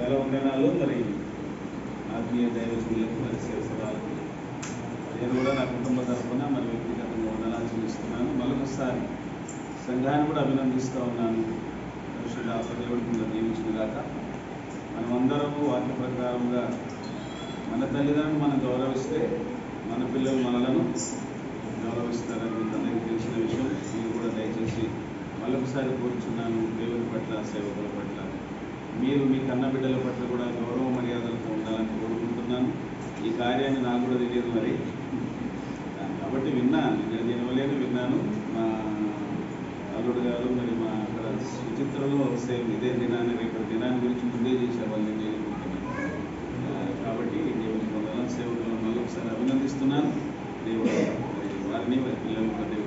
సెలవు దినాలు మరి ఆత్మీయ దైవజనులకు మరి శివసరాలకు నేను కూడా నా కుటుంబ తరఫున మరి వ్యక్తిగతంగా వందనాలు చెల్లిస్తున్నాను మరొకసారి సంఘాన్ని కూడా అభినందిస్తూ ఉన్నాను పరిశుద్ధ ఆసదేవుడి కింద దీవించిన గాక మనమందరము వాక్య ప్రకారంగా మన తల్లిదండ్రులు మనం గౌరవిస్తే మన పిల్లలు మనలను గౌరవిస్తారని మీకు అందరికీ తెలిసిన విషయం మీరు కూడా దయచేసి మళ్ళొకసారి కోరుచున్నాను దేవుని పట్ల సేవకుల పట్ల మీరు మీ కన్న బిడ్డల పట్ల కూడా గౌరవ మర్యాదలతో ఉండాలని కోరుకుంటున్నాను ఈ కార్యాన్ని నాకు కూడా తెలియదు మరి కాబట్టి విన్నాను నేను వినవలేను విన్నాను మా అల్లుడు గారు మరి మా అక్కడ సుచిత్రలో సేమ్ ఇదే దినాన్ని రేపటి దినాన్ని గురించి ముందే చేశారు వాళ్ళు నేను చేయకుంటున్నాను కాబట్టి దేవుని వందనాలు సేవకులను మళ్ళీ ఒకసారి అభినందిస్తున్నాను దేవుడు మరి వారిని వారి పిల్లలు